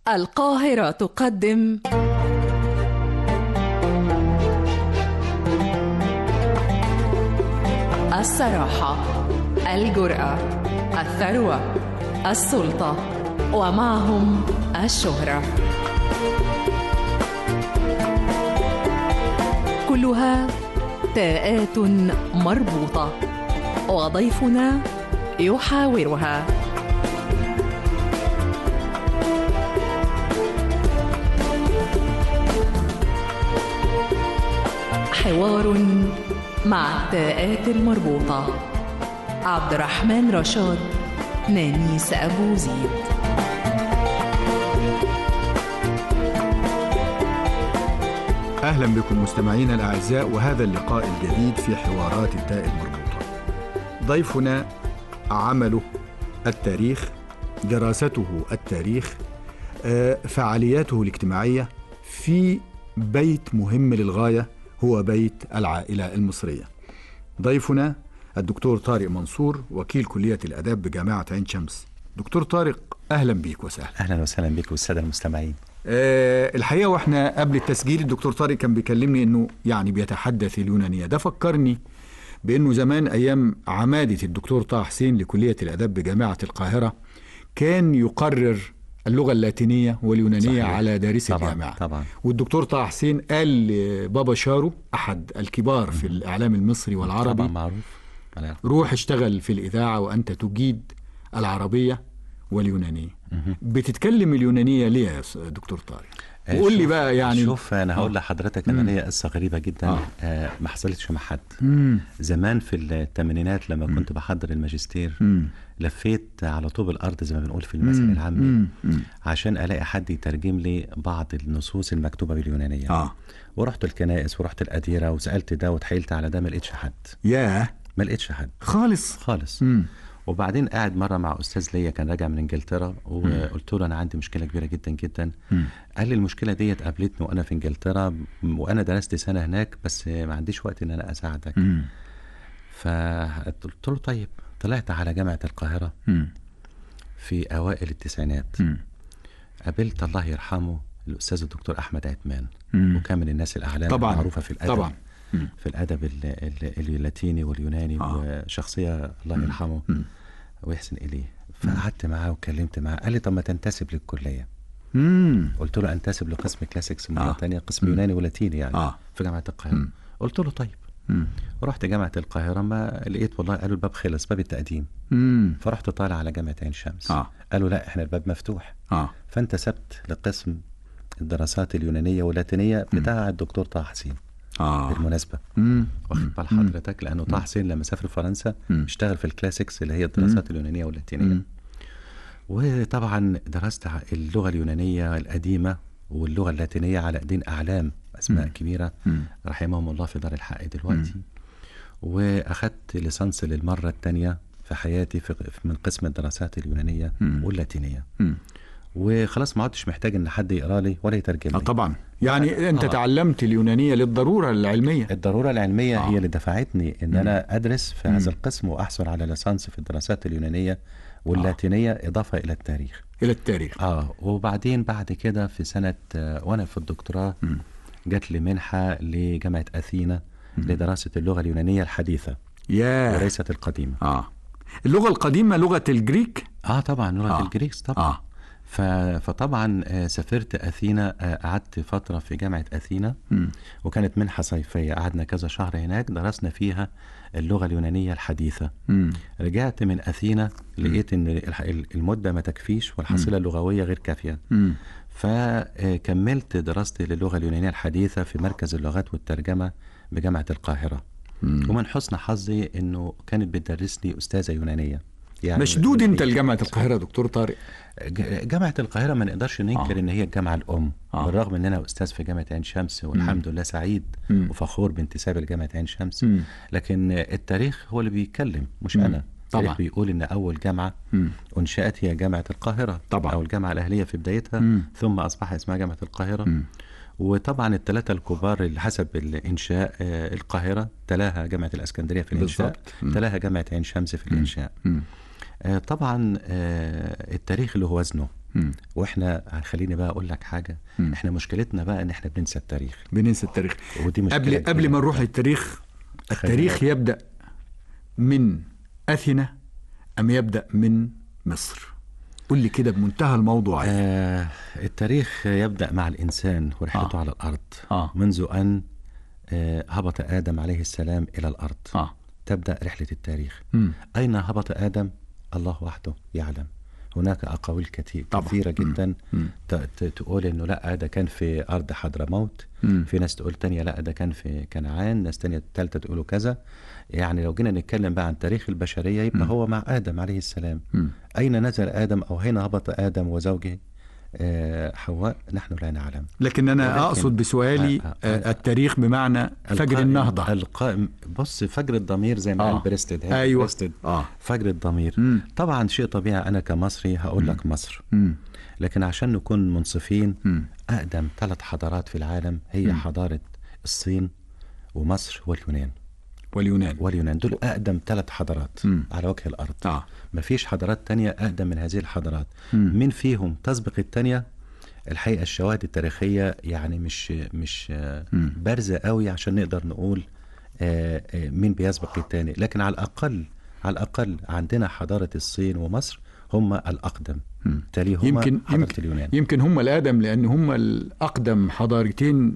القاهرة تقدم الصراحة الجرأة الثروة السلطة ومعهم الشهرة كلها تاءات مربوطة وضيفنا يحاورها حوار مع التاءات المربوطة عبد الرحمن رشاد نانيس أبو زيد أهلا بكم مستمعينا الأعزاء وهذا اللقاء الجديد في حوارات التاء المربوطة ضيفنا عمله التاريخ دراسته التاريخ آه، فعالياته الاجتماعية في بيت مهم للغاية هو بيت العائلة المصرية ضيفنا الدكتور طارق منصور وكيل كلية الأداب بجامعة عين شمس دكتور طارق أهلا بيك وسهلا اهلا وسهلا بك والساده المستمعين أه الحقيقه واحنا قبل التسجيل الدكتور طارق كان بيكلمني انه يعني بيتحدث اليونانيه ده فكرني بانه زمان ايام عماده الدكتور طه حسين لكليه الاداب بجامعه القاهره كان يقرر اللغه اللاتينيه واليونانيه صحيح. على دارسي طبعا الجامعه طبعا والدكتور طه حسين قال لبابا شارو احد الكبار في الاعلام المصري والعربي طبعا معروف على- روح اشتغل في الإذاعة وأنت تجيد العربية واليونانية بتتكلم اليونانية ليه يا س- دكتور طارق آه، وقول لي شوف- بقى يعني شوف انا هقول آه. لحضرتك مم. انا ليا قصه غريبه جدا آه. آه. ما حصلتش مع حد مم. زمان في الثمانينات لما كنت بحضر الماجستير مم. لفيت على طوب الارض زي ما بنقول في المثل مم. العامي مم. مم. عشان الاقي حد يترجم لي بعض النصوص المكتوبه باليونانيه اه ورحت الكنائس ورحت الاديره وسالت ده وتحايلت على ده ما لقيتش حد ياه ما لقيتش حد خالص خالص مم. وبعدين قاعد مره مع استاذ ليا كان راجع من انجلترا وقلت له انا عندي مشكله كبيره جدا جدا مم. قال لي المشكله ديت قابلتني وانا في انجلترا وانا درست سنه هناك بس ما عنديش وقت ان انا اساعدك مم. فقلت له طيب طلعت على جامعه القاهره مم. في اوائل التسعينات مم. قابلت الله يرحمه الاستاذ الدكتور احمد عثمان مم. وكان من الناس الاعلام طبعا المعروفه في الادب طبعا مم. في الادب ال- ال- اللاتيني واليوناني آه. وشخصيه الله يرحمه مم. ويحسن اليه فقعدت معاه وكلمت معاه قال لي طب ما تنتسب للكليه مم. قلت له انتسب لقسم كلاسيكس مره آه. تانية قسم مم. يوناني ولاتيني يعني آه. في جامعه القاهره مم. قلت له طيب مم. رحت جامعه القاهره ما لقيت والله قالوا الباب خلص باب التقديم مم. فرحت طالع على جامعه عين شمس آه. قالوا لا احنا الباب مفتوح اه فانتسبت لقسم الدراسات اليونانيه واللاتينيه بتاع الدكتور طه حسين اه بالمناسبه مم. واخد بال حضرتك لانه طه حسين لما سافر فرنسا مم. اشتغل في الكلاسيكس اللي هي الدراسات اليونانيه واللاتينيه مم. وطبعا درست ع- اللغه اليونانيه القديمه واللغه اللاتينيه على ايدين اعلام اسماء مم. كبيره مم. رحمهم الله في دار الحق دلوقتي واخدت ليسانس للمره الثانيه في حياتي في في- من قسم الدراسات اليونانيه مم. واللاتينيه مم. وخلاص ما عدتش محتاج ان حد يقرا لي ولا يترجم آه لي طبعا يعني انت آه. تعلمت اليونانية للضرورة العلمية الضروره العلميه آه. هي اللي دفعتني ان مم. انا ادرس في مم. هذا القسم واحصل على ليسانس في الدراسات اليونانيه واللاتينيه اضافه الى التاريخ إلى التاريخ اه وبعدين بعد كده في سنه آه، وانا في الدكتوراه مم. جات لي منحه لجامعه اثينا لدراسه اللغه اليونانيه الحديثه ياه وليست القديمه اه اللغة القديمة لغة الجريك اه طبعا لغه آه. آه. الجريكس طبعا اه آه. ف... فطبعا آه، سافرت اثينا آه، قعدت فتره في جامعه اثينا مم. وكانت منحه صيفيه قعدنا كذا شهر هناك درسنا فيها اللغه اليونانيه الحديثه مم. رجعت من اثينا لقيت ان الح- المده ما تكفيش والحصيله اللغويه غير كافيه مم. فكملت دراستي للغه اليونانيه الحديثه في مركز اللغات والترجمه بجامعه القاهره مم. ومن حسن حظي انه كانت بتدرسني استاذه يونانيه يعني مشدود انت لجامعة القاهرة دكتور طارق ج- جامعه القاهره ما نقدرش ننكر آه. ان هي الجامعه الام آه. بالرغم ان انا استاذ في جامعه عين شمس والحمد لله سعيد مم. وفخور بانتسابي لجامعه عين شمس مم. لكن التاريخ هو اللي بيتكلم مش مم. انا طبعا. التاريخ بيقول ان اول جامعه مم. انشات هي جامعه القاهره طبعا. او الجامعه الاهليه في بدايتها مم. ثم اصبح اسمها جامعه القاهره مم. وطبعا الثلاثه الكبار اللي حسب الانشاء آه، القاهره تلاها جامعه الاسكندريه في الانشاء بالضبط. مم. تلاها جامعه عين شمس في الانشاء مم. آه، طبعا آه، التاريخ له وزنه مم. واحنا خليني بقى اقول لك حاجه مم. احنا مشكلتنا بقى ان احنا بننسى التاريخ بننسى التاريخ ودي مشكله قبل قبل كبيرة. ما نروح للتاريخ خلينا- التاريخ يبدأ من أثينا أم يبدأ من مصر قل لي كده بمنتهى الموضوعية آه التاريخ يبدا مع الانسان ورحلته آه. على الارض آه. منذ ان آه هبط ادم عليه السلام الى الارض آه. تبدا رحله التاريخ مم. اين هبط ادم الله وحده يعلم هناك اقاويل كتير طبعا. كثيره جدا مم. ت- ت- تقول انه لا ده كان في ارض حضرموت مم. في ناس تقول تانية لا ده كان في كنعان ناس تانية تالتة تقولوا كذا يعني لو جينا نتكلم بقى عن تاريخ البشرية يبقى هو مع آدم عليه السلام مم. أين نزل آدم أو أين هبط آدم وزوجه آه، حواء نحن لا نعلم لكن أنا ولكن- أقصد بسؤالي آه، آه، آه، التاريخ بمعنى فجر القائم- النهضة القائم بص فجر الضمير زي ما آه. قال بريستد هيك أيوة. بريستد آه. فجر الضمير مم. طبعا شيء طبيعي أنا كمصري هقول لك مصر مم. لكن عشان نكون منصفين مم. أقدم ثلاث حضارات في العالم هي حضارة الصين ومصر واليونان واليونان واليونان دول أقدم ثلاث حضارات مم. على وجه الأرض آه. مفيش حضارات تانية أقدم من هذه الحضارات مم. مين فيهم تسبق التانية الحقيقة الشواهد التاريخية يعني مش مش آه، مم. بارزة قوي عشان نقدر نقول آه، آه، مين بيسبق التاني لكن على الأقل على الأقل عندنا حضارة الصين ومصر هم الأقدم مم. تليهما يمكن حضارة يمكن, اليونان يمكن هم الآدم لأن هم الأقدم حضارتين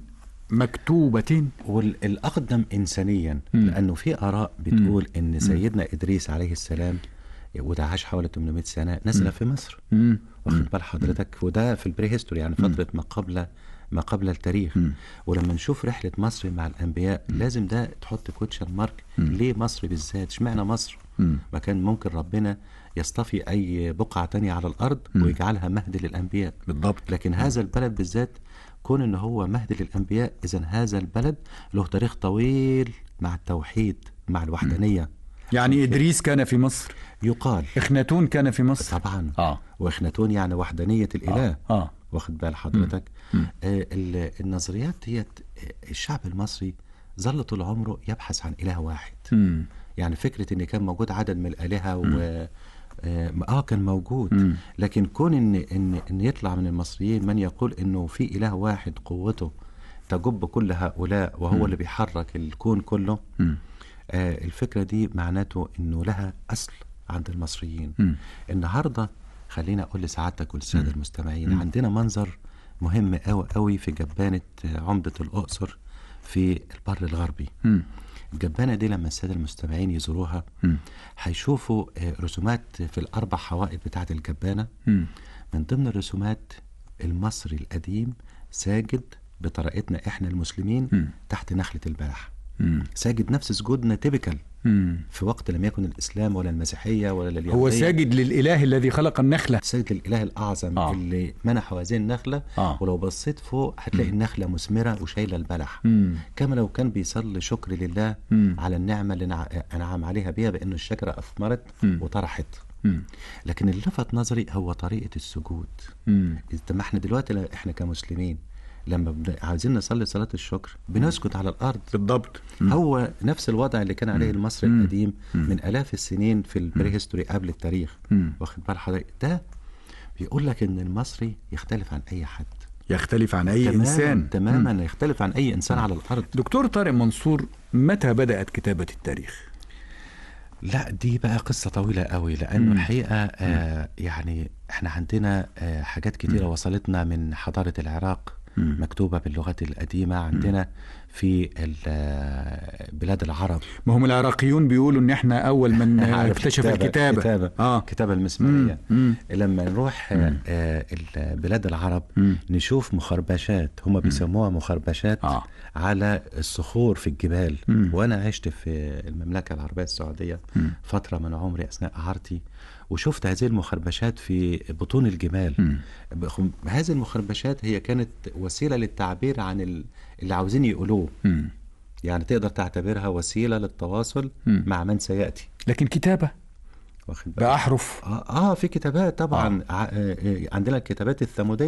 مكتوبتين والأقدم إنسانيا مم. لأنه في آراء بتقول إن سيدنا إدريس عليه السلام وده عاش حوالي 800 سنة نزل في مصر مم. واخد بال حضرتك وده في البري هيستوري يعني فترة ما قبل ما قبل التاريخ مم. ولما نشوف رحلة مصر مع الأنبياء لازم ده تحط كوتشن مارك ليه مصر بالذات اشمعنى مصر مم. ما كان ممكن ربنا يصطفي أي بقعة تانية على الأرض ويجعلها مهد للأنبياء بالضبط لكن هذا البلد بالذات كون ان هو مهد للانبياء اذا هذا البلد له تاريخ طويل مع التوحيد مع الوحدانيه يعني إدريس كان في مصر يقال إخناتون كان في مصر طبعا آه. واخناتون يعني وحدانيه الاله آه. واخد بال حضرتك آه ال- النظريات دي الشعب المصري ظل طول عمره يبحث عن اله واحد مم. يعني فكره ان كان موجود عدد من الالهه و اه آه، كان موجود مم. لكن كون ان ان ان يطلع من المصريين من يقول انه في اله واحد قوته تجب كل هؤلاء وهو اللي بيحرك الكون كله مم. آه الفكره دي معناته انه لها اصل عند المصريين مم. النهارده خلينا اقول لسعادتك وللساده المستمعين عندنا منظر مهم قوي قوي في جبانه آه، عمده الاقصر في البر الغربي مم. الجبانة دي لما السادة المستمعين يزوروها مم. هيشوفوا آه، رسومات في الأربع حوائط بتاعة الجبانة مم. من ضمن الرسومات المصري القديم ساجد بطريقتنا احنا المسلمين مم. تحت نخلة البلح مم. ساجد نفس سجودنا تيبيكال مم. في وقت لم يكن الإسلام ولا المسيحية ولا اليهودية هو ساجد للإله الذي خلق النخلة ساجد للإله الأعظم آه. آه. اللي منح هذه النخلة آه. ولو بصيت فوق هتلاقي النخلة مثمرة وشايلة البلح مم. كما لو كان بيصلي شكر لله مم. على النعمة اللي نع- أنعم عليها بها بأنه الشجرة أثمرت مم. وطرحت مم. لكن اللي لفت نظري هو طريقة السجود مم. إذا ما احنا دلوقتي ل- احنا كمسلمين لما بن- عايزين نصلي صلاة الشكر بنسجد على الأرض بالضبط هو نفس الوضع اللي كان عليه المصري مم. القديم من آلاف السنين في البري هيستوري قبل التاريخ مم. واخد بال حضرتك ده بيقول لك ان المصري يختلف عن اي حد يختلف عن أي تماما إنسان تماما يختلف عن اي انسان على الارض دكتور طارق منصور متى بدأت كتابة التاريخ؟ لا دي بقى قصة طويلة قوي لأنه الحقيقة آه يعني احنا عندنا آه حاجات كتيرة وصلتنا من حضارة العراق مم. مكتوبة باللغات القديمة عندنا في ال- آه، بلاد العرب ما هم العراقيون بيقولوا ان احنا اول من عارف اكتشف الكتابة كتابة اه الكتابة المسمارية مم. مم. لما نروح آه، آه، ال- بلاد العرب مم. نشوف مخربشات هم بيسموها مخربشات آه. على الصخور في الجبال مم. وانا عشت في المملكة العربية السعودية مم. فترة من عمري اثناء اعارتي وشفت هذه المخربشات في بطون الجبال مم. بخ- هذه المخربشات هي كانت وسيلة للتعبير عن ال- اللي عاوزين يقولوه مم. يعني تقدر تعتبرها وسيلة للتواصل مم. مع من سيأتي لكن كتابة واخد بالك؟ بأحرف آه, اه في كتابات طبعا آه. آه آه، عندنا الكتابات الثموديه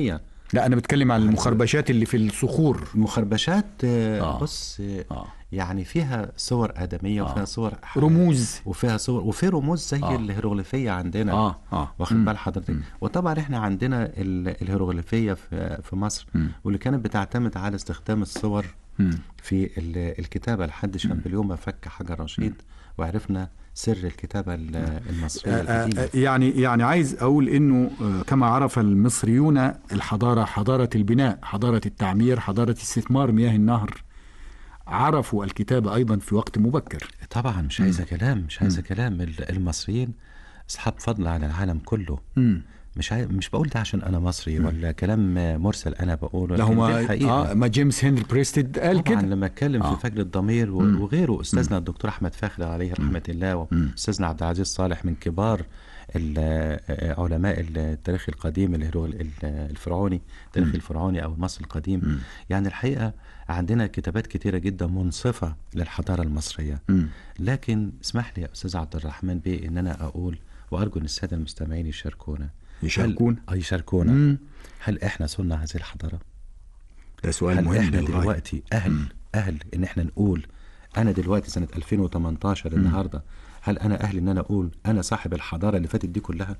لا انا بتكلم عن المخربشات اللي في الصخور المخربشات آه، آه. بص آه، آه. يعني فيها صور آدمية وفيها صور ح- رموز وفيها صور وفي رموز زي آه. الهيروغليفية عندنا اه اه واخد مم. بال حضرتك وطبعا احنا عندنا ال- الهيروغليفية في في مصر مم. واللي كانت بتعتمد على استخدام الصور مم. في ال- الكتابة لحد شامبليون ما فك حجر رشيد وعرفنا سر الكتابة ال- المصرية آه، آه، القديمة آه، يعني يعني عايز اقول انه آه، كما عرف المصريون الحضاره حضاره البناء حضاره التعمير حضاره استثمار مياه النهر عرفوا الكتابه ايضا في وقت مبكر طبعا مش عايزة كلام مش عايزة كلام ال- المصريين أصحاب فضل على العالم كله مم. مش عاي... مش بقول ده عشان انا مصري ولا كلام مرسل انا بقوله لا لكن دي هما الحقيقه آه ما جيمس هنري بريستد قال طبعا كده لما اتكلم آه. في فجر الضمير و- وغيره استاذنا الدكتور احمد فخر عليه رحمه الله واستاذنا عبد العزيز صالح من كبار ال- آه، علماء التاريخ القديم اللي هو ال- ال- الفرعوني التاريخ الفرعوني او مصر القديم يعني الحقيقه عندنا كتابات كتيره جدا منصفه للحضاره المصريه مم. لكن اسمح لي يا استاذ عبد الرحمن بيه ان انا اقول وارجو ان الساده المستمعين يشاركونا يشاركونا؟ هل... آه، يشاركونا مم. هل احنا صنع هذه الحضاره؟ ده سؤال هل مهم احنا للغاية. دلوقتي اهل اهل ان احنا نقول انا دلوقتي سنه 2018 النهارده هل انا اهل ان انا اقول انا صاحب الحضاره اللي فاتت دي كلها؟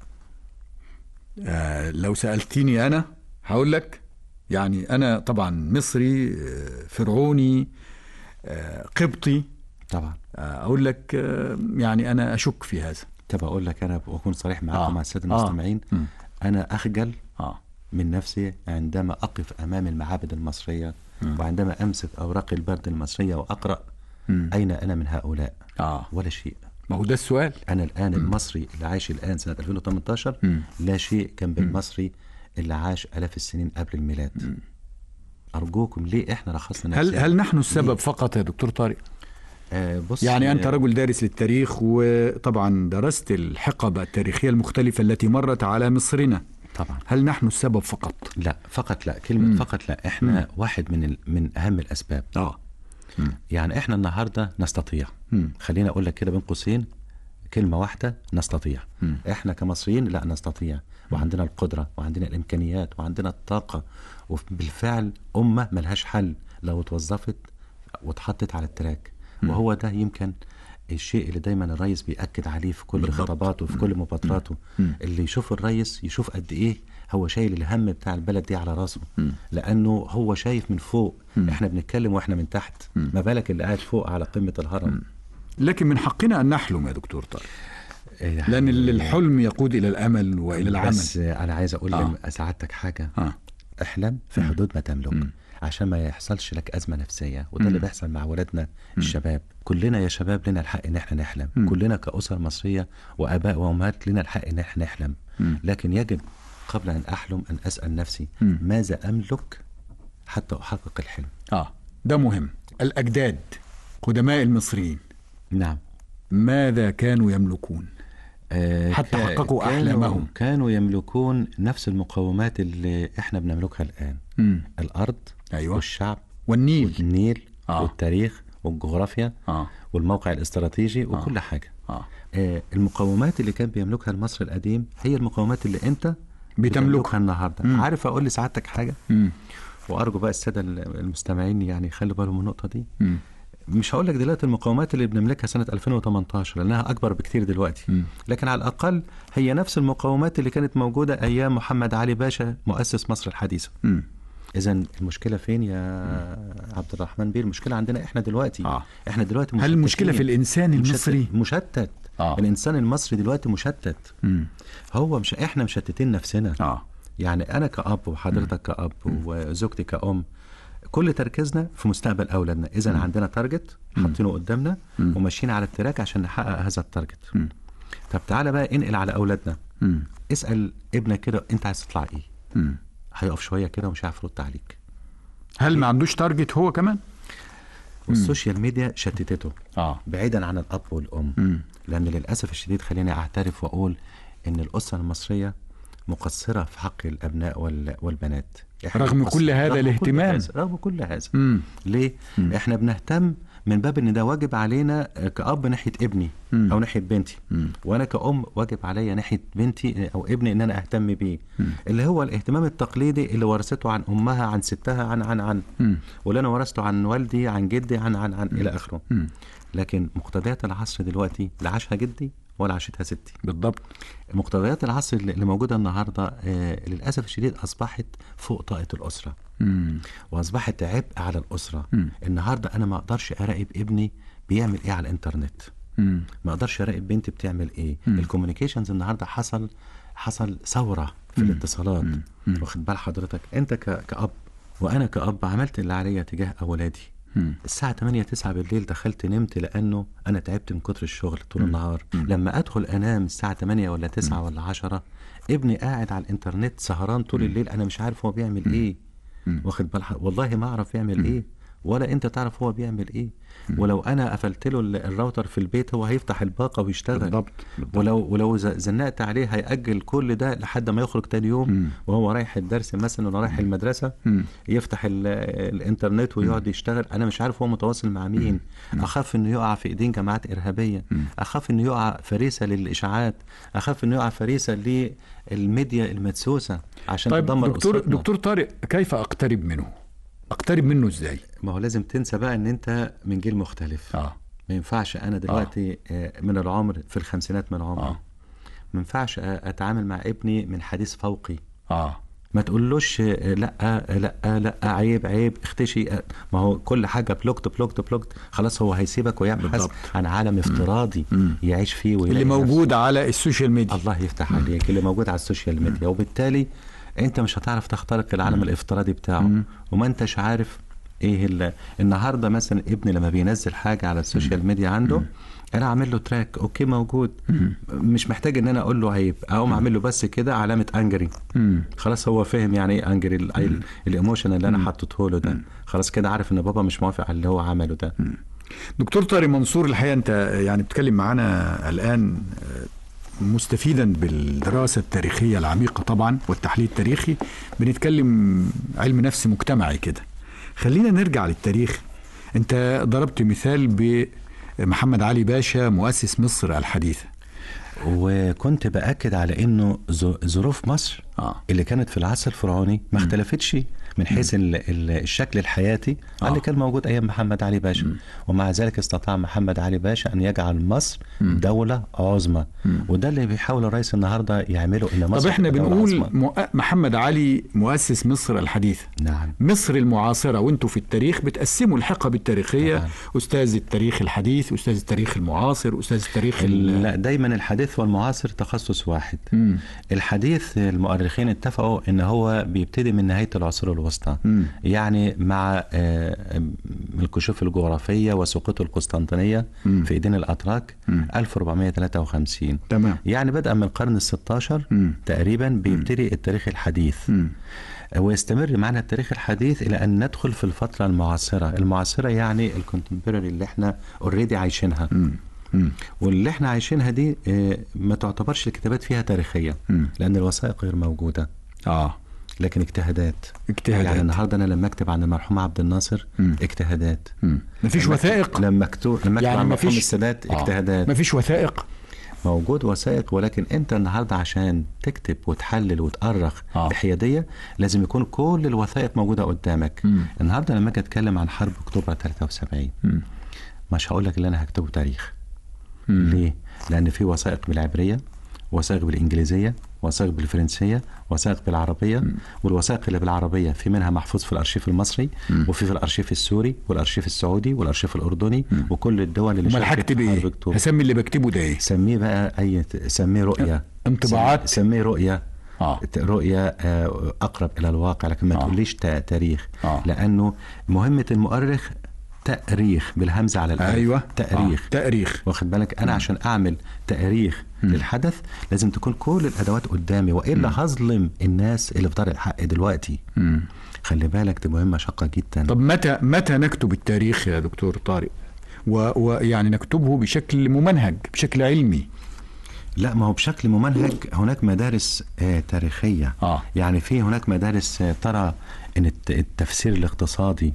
آه لو سألتني أنا هقول لك يعني أنا طبعا مصري آه، فرعوني آه، قبطي طبعا آه، أقول لك آه، يعني أنا أشك في هذا طب اقول لك انا واكون صريح معاكم آه. مع الساده آه. المستمعين مم. انا اخجل آه. من نفسي عندما اقف امام المعابد المصريه وعندما امسك اوراق البرد المصريه واقرا مم. اين انا من هؤلاء؟ آه ولا شيء ما هو ده السؤال انا الان المصري اللي عايش الان سنه 2018 مم. لا شيء جنب المصري اللي عاش الاف السنين قبل الميلاد ارجوكم ليه احنا رخصنا هل نفسنا؟ هل نحن السبب فقط يا دكتور طارق؟ آه بص يعني أنت آه، رجل دارس للتاريخ وطبعا درست الحقبة التاريخية المختلفة التي مرت على مصرنا طبعا هل نحن السبب فقط؟ لا فقط لا كلمه مم. فقط لا احنا واحد من ال... من اهم الاسباب آه يعني احنا النهارده نستطيع مم. خليني اقول لك كده بين قوسين كلمه واحده نستطيع مم. احنا كمصريين لا نستطيع وعندنا القدره وعندنا الامكانيات وعندنا الطاقه وبالفعل امه ملهاش حل لو اتوظفت واتحطت على التراك وهو ده يمكن الشيء اللي دايما الرئيس بيأكد عليه في كل بالضبط. خطاباته وفي كل مبادراته اللي يشوف الرئيس يشوف قد ايه هو شايل الهم بتاع البلد دي على راسه لانه هو شايف من فوق احنا بنتكلم واحنا من تحت ما بالك اللي قاعد فوق على قمه الهرم لكن من حقنا أن نحلم يا دكتور طارق إيه، لأن الحلم يقود إلى الأمل وإلى العمل بس انا عايز اقول آه. لسعادتك حاجه آه. احلم في حدود ما تملك عشان ما يحصلش لك ازمه نفسيه وده اللي بيحصل مع ولادنا الشباب كلنا يا شباب لنا الحق ان احنا نحلم كلنا كاسر مصريه واباء وامهات لنا الحق ان احنا نحلم لكن يجب قبل ان احلم ان اسال نفسي ماذا املك حتى احقق الحلم آه ده مهم الأجداد قدماء المصريين نعم ماذا كانوا يملكون آه، حتى كا- حققوا كانوا- أحلامهم. كانوا يملكون نفس المقومات اللي احنا بنملكها الان مم. الارض أيوة. والشعب والنيل النيل آه. والتاريخ والجغرافيا آه. والموقع الاستراتيجي وكل حاجه آه. آه المقومات اللي كان بيملكها المصري القديم هي المقومات اللي انت بتملكها. النهارده مم. عارف اقول لسعادتك حاجه مم. وارجو بقى الساده المستمعين يعني يخلوا بالهم من النقطه دي مم. مش هقول لك دلوقتي المقومات اللي بنملكها سنه 2018 لانها اكبر بكتير دلوقتي مم. لكن على الاقل هي نفس المقومات اللي كانت موجوده ايام محمد علي باشا مؤسس مصر الحديثه مم. اذا المشكله فين يا عبد الرحمن بيه المشكله عندنا احنا دلوقتي آه. احنا دلوقتي هل المشكلة في مشتتين. الإنسان مشتت- المصري؟ مشتت آه. الانسان المصري دلوقتي مشتت مم. هو مش احنا مشتتين نفسنا آه. يعني انا كاب وحضرتك كاب وزوجتي كأم كل تركيزنا في مستقبل اولادنا اذا عندنا تارجت حاطينه قدامنا وماشيين على التراك عشان نحقق هذا التارجت مم. طب تعالى بقى انقل على اولادنا مم. اسال ابنك كده انت عايز تطلع ايه مم. هيقف شويه كده ومش هيعرف يرد عليك هل ما عندوش تارجت هو كمان؟ والسوشيال ميديا شتتته آه. بعيدا عن الاب والام مم. لان للاسف الشديد خليني اعترف واقول ان الاسره المصريه مقصره في حق الابناء وال- والبنات إحنا رغم مقصر- كل هذا رغم كل الاهتمام. هذا- رغم كل هذا مم. ليه احنا بنهتم من باب ان ده واجب علينا آه، كأب ناحية ابني مم. او ناحية بنتي مم. وانا كأم واجب عليا ناحية بنتي او ابني ان انا اهتم بيه اللي هو الاهتمام التقليدي اللي ورثته عن امها عن ستها عن عن عن مم. واللي انا ورثته عن والدي عن جدي عن عن عن الى اخره مم. لكن مقتضيات العصر دلوقتي لا عاشها جدي ولا عاشتها ستي بالضبط مقتضيات العصر اللي اللي موجوده النهارده آه للاسف الشديد اصبحت فوق طاقه الاسره مم. واصبحت عبء على الاسره مم. النهارده انا ما اقدرش اراقب ابني بيعمل ايه على الانترنت مم. ما اقدرش اراقب بنتي بتعمل ايه مم. الكوميونيكيشنز النهارده حصل حصل ثوره في مم. الاتصالات مم. مم. واخد بال حضرتك انت ك... كاب وانا كاب عملت اللي عليا تجاه اولادي مم. الساعة 8 9 بالليل دخلت نمت لأنه أنا تعبت من كتر الشغل طول مم. النهار مم. لما أدخل أنام الساعة 8 ولا 9 ولا 10 ابني قاعد على الإنترنت سهران طول الليل أنا مش عارف هو بيعمل إيه مم. واخد بال ح- والله ما أعرف يعمل إيه ولا أنت تعرف هو بيعمل إيه ولو أنا قفلت له ال- الراوتر في البيت هو هيفتح الباقة ويشتغل بالضبط بالضبط. ولو ولو ز- زنقت عليه هيأجل كل ده لحد ما يخرج تاني يوم مم. وهو رايح الدرس مثلا ولا رايح المدرسة مم. يفتح ال- الانترنت ويقعد يشتغل انا مش عارف هو متواصل مع مين اخاف انه يقع في ايدين جماعات ارهابيه اخاف انه يقع فريسه للاشاعات اخاف انه يقع فريسه للميديا المدسوسه عشان طيب تدمر دكتور أسرتنا. دكتور طارق كيف اقترب منه؟ اقترب منه ازاي؟ ما هو لازم تنسى بقى ان انت من جيل مختلف اه ما ينفعش انا دلوقتي آه. من العمر في الخمسينات من العمر آه. ما ينفعش آه، اتعامل مع ابني من حديث فوقي اه ما تقولوش آه، لا آه، لا آه، لا عيب عيب اختشي آه، ما هو كل حاجه بلوكت بلوكت بلوكت خلاص هو هيسيبك ويبحث بالضبط. عن عالم افتراضي مم. يعيش فيه ويلاقي اللي موجود على السوشيال نفسه. ميديا الله يفتح عليك اللي موجود على السوشيال ميديا وبالتالي انت مش هتعرف تخترق العالم الافتراضي بتاعه وما انتش عارف ايه ال- النهارده مثلا ابني لما بينزل حاجه على السوشيال ميديا عنده انا اعمل له تراك اوكي موجود مش محتاج ان انا اقول له عيب اقوم اعمل له بس كده علامه انجري مم. خلاص هو فهم يعني ايه انجري ال- ال- الايموشن اللي انا حطيته له ده خلاص كده عارف ان بابا مش موافق على اللي هو عمله ده دكتور طارق منصور الحقيقه انت يعني بتتكلم معانا الان آه، مستفيدا بالدراسه التاريخيه العميقه طبعا والتحليل التاريخي بنتكلم علم نفس مجتمعي كده خلينا نرجع للتاريخ انت ضربت مثال بمحمد علي باشا مؤسس مصر الحديثه وكنت باكد على انه ظ- ظروف مصر اه اللي كانت في العصر الفرعوني ما اختلفتش من حيث ال- ال- الشكل الحياتي آه. آه. اللي كان موجود ايام محمد علي باشا ومع ذلك استطاع محمد علي باشا ان يجعل مصر دوله عظمى وده اللي بيحاول الرئيس النهارده يعمله ان مصر طب احنا تبقى دولة بنقول عظمى. مؤ- محمد علي مؤسس مصر الحديثه نعم مصر المعاصرة وانتوا في التاريخ بتقسموا الحقب التاريخية طبعاً. أستاذ التاريخ الحديث أستاذ التاريخ المعاصر أستاذ التاريخ ال... لا دايما الحديث والمعاصر تخصص واحد مم. الحديث المؤرخين اتفقوا ان هو بيبتدي من نهايه العصور الوسطى مم. يعني مع آه، الكشوف الجغرافيه وسقوط القسطنطينيه مم. في ايدين الاتراك مم. 1453 تمام يعني بدأ من القرن ال16 مم. تقريبا بيبتدي التاريخ الحديث مم. ويستمر معنا التاريخ الحديث الى ان ندخل في الفتره المعاصره المعاصره يعني الكونتمبرري اللي احنا اوريدي عايشينها مم. مم. واللي احنا عايشينها دي آه، ما تعتبرش الكتابات فيها تاريخية مم. لأن الوثائق غير موجودة آه لكن اجتهادات اجتهادات. يعني النهارده انا لما اكتب عن المرحوم عبد الناصر مم. اجتهادات مم. مفيش لما وثائق لما اكتب لما اكتب يعني عن المرحوم مفيش السادات آه. اجتهادات مفيش وثائق موجود وثائق ولكن انت النهارده عشان تكتب وتحلل وتأرخ آه. بحياديه لازم يكون كل الوثائق موجوده قدامك مم. النهارده لما اجي اتكلم عن حرب اكتوبر 73 مم. مش هقول لك اللي انا هكتبه تاريخ مم. ليه؟ لأن في وثائق بالعبرية وثائق بالإنجليزية وثائق بالفرنسية وثائق بالعربية والوثائق اللي بالعربية في منها محفوظ في الأرشيف المصري وفي في الأرشيف السوري والأرشيف السعودي والأرشيف الأردني وكل الدول اللي امال شاركت هكتب في حرب ايه؟ أكتوبر هسمي اللي بكتبه ده ايه؟ سميه بقى أي سميه رؤية انطباعات. سم- سميه رؤية اه ت- رؤية آه، أقرب إلى الواقع لكن ما آه. تقوليش تا- تاريخ آه. لأنه مهمة المؤرخ تأريخ بالهمزة على الألف ايوه تأريخ آه. تاريخ واخد بالك انا عشان اعمل تاريخ للحدث لازم تكون كل الادوات قدامي والا هظلم الناس اللي في دار الحق دلوقتي مم. خلي بالك دي مهمه شاقه جدا طب متى متى نكتب التاريخ يا دكتور طارق؟ و- ويعني نكتبه بشكل ممنهج بشكل علمي لا ما هو بشكل ممنهج هناك مدارس آه تاريخيه آه. يعني في هناك مدارس آه ترى ان الت- التفسير الاقتصادي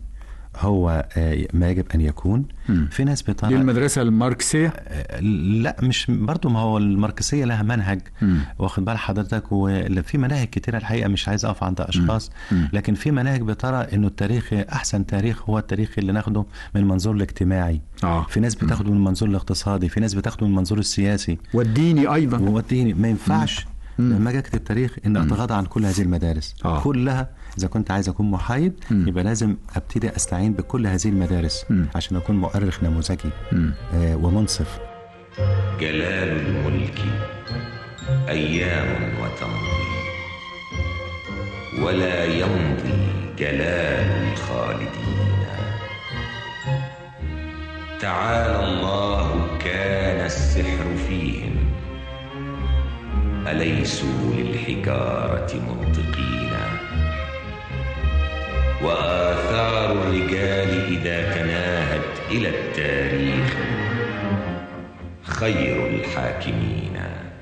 هو آه، ما يجب ان يكون مم. في ناس دي بترى المدرسة الماركسية آه، لا مش برضو ما هو الماركسيه لها منهج مم. واخد بال حضرتك وفي مناهج كتيره الحقيقه مش عايز اقف عند اشخاص مم. لكن في مناهج بترى انه التاريخ احسن تاريخ هو التاريخ اللي ناخده من المنظور الاجتماعي اه في ناس بتاخده من المنظور الاقتصادي في ناس بتاخده من المنظور السياسي والديني أيضا ووديني ما ينفعش مم. لما اجي اكتب تاريخ ان اتغاضى عن كل هذه المدارس آه. كلها اذا كنت عايز اكون محايد مم. يبقى لازم ابتدي استعين بكل هذه المدارس مم. عشان اكون مؤرخ نموذجي مم. آه ومنصف جلال الملك أيام وتمضي ولا يمضي جلال الخالدين تعالى الله كان السحر فيهم أليسوا للحجارة منطقين وآثار الرجال إذا تناهت إلى التاريخ خير الحاكمين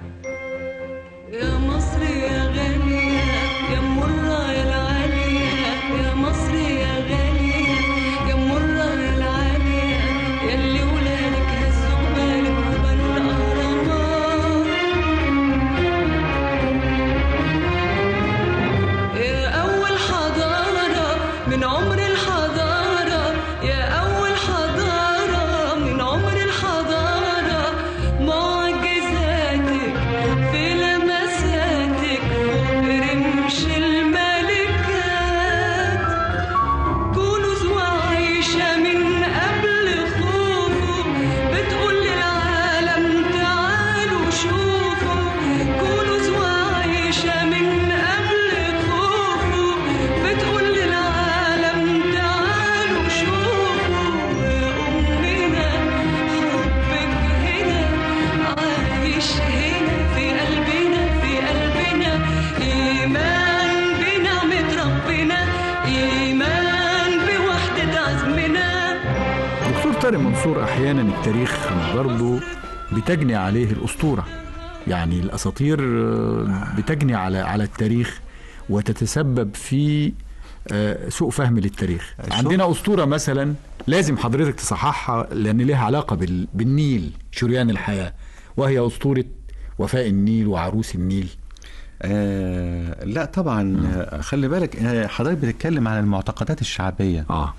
يا مصر يا غالية يا مرة يا العالية يا مصر يا غالية يا مرة يا العالية يا اللي ولادك هزوا بالك وبنوا الأهرامات يا أول حضارة من عمر الحضارة يا أول حضارة من عمر الحضارة معجزاتك في لمساتك فوق رمش الملكات كنوز وعايشة من قبل خوفه بتقول للعالم تعالوا شوفوا كنوز وعايشة من قبل خوفه بتقول للعالم تعالوا شوفوا يا أمنا حبك هنا عايش هنا في قلبنا في قلبنا إيمان بنعمة ربنا إيمان بوحدة عزمنا دكتور طارق منصور احيانا التاريخ برضه بتجني عليه الاسطوره يعني الاساطير آه، بتجني على على التاريخ وتتسبب في آه، سوء فهم للتاريخ شوف. عندنا اسطوره مثلا لازم حضرتك تصححها لان ليها علاقه بال- بالنيل شريان الحياه وهي اسطوره وفاء النيل وعروس النيل آه لا طبعا آه خلي بالك آه حضرتك بتتكلم عن المعتقدات الشعبيه اه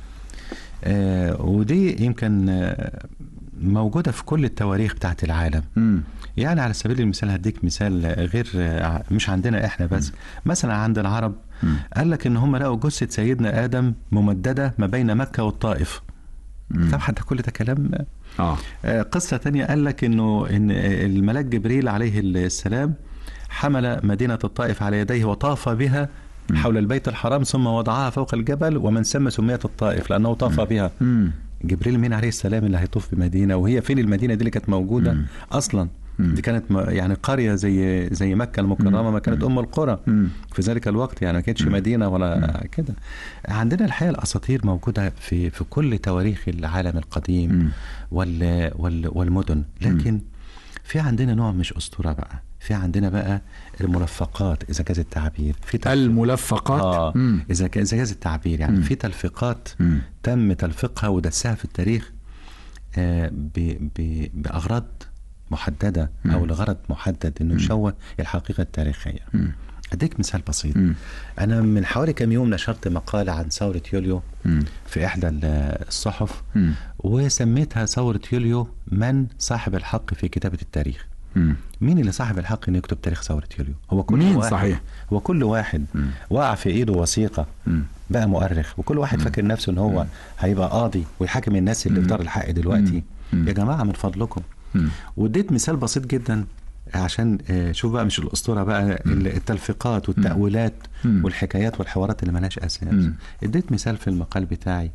آه ودي يمكن آه موجوده في كل التواريخ بتاعت العالم امم يعني على سبيل المثال هديك مثال غير مش عندنا احنا بس مثلا عند العرب قال لك ان هم لقوا جثه سيدنا ادم ممدده ما بين مكه والطائف طبعا ده كل ده كلام اه آه، قصه تانية قال لك انه ان الملاك جبريل عليه السلام حمل مدينه الطائف على يديه وطاف بها حول البيت الحرام ثم وضعها فوق الجبل ومن ثم سميت الطائف لانه طاف بها امم جبريل مين عليه السلام اللي هيطوف بمدينه وهي فين المدينه دي اللي كانت موجوده مم. اصلا مم. دي كانت م- يعني قريه زي زي مكه المكرمه ما كانت ام القرى مم. في ذلك الوقت يعني ما كانتش مدينه ولا كده عندنا الحقيقه الاساطير موجوده في في كل تواريخ العالم القديم مم. وال وال والمدن لكن في عندنا نوع مش اسطوره بقى في عندنا بقى الملفقات اذا جاز التعبير في تلف- الملفقات اه مم. اذا كان اذا جاز التعبير يعني مم. في تلفيقات مم. تم تلفيقها ودسها في التاريخ آه، ب- ب- باغراض محدده او لغرض محدد انه يشوه الحقيقه التاريخيه مم. اديك مثال بسيط مم. انا من حوالي كام يوم نشرت مقاله عن ثوره يوليو مم. في احدى ال- الصحف مم. وسميتها ثوره يوليو من صاحب الحق في كتابه التاريخ مم. مين اللي صاحب الحق انه يكتب تاريخ ثوره يوليو هو كل مين واحد صحيح؟ هو كل واحد وقع في ايده وثيقه مم. بقى مؤرخ وكل واحد فاكر نفسه ان هو هيبقى قاضي ويحاكم الناس اللي في دار الحق دلوقتي مم. يا جماعه من فضلكم مم. واديت مثال بسيط جدا عشان آه، شوف بقى مش الاسطوره بقى التلفيقات والتاويلات مم. والحكايات والحوارات اللي ملهاش اساس مم. اديت مثال في المقال بتاعي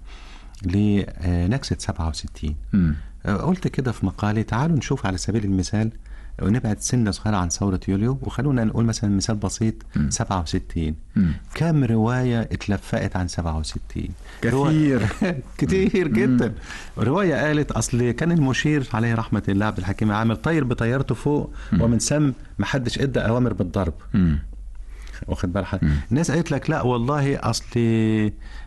لنكسه 67 مم. آه، قلت كده في مقالي تعالوا نشوف على سبيل المثال ونبعد سنة صغيرة عن ثورة يوليو وخلونا نقول مثلا مثال بسيط 67 مم. كم رواية اتلفقت عن 67 كثير. رواية- كتير جدا رواية قالت أصل كان المشير عليه رحمة الله عبد الحكيم عامر طير بطيارته فوق ومن ثم محدش ادى أوامر بالضرب مم. واخد بال حضرتك الناس قالت لك لا والله اصل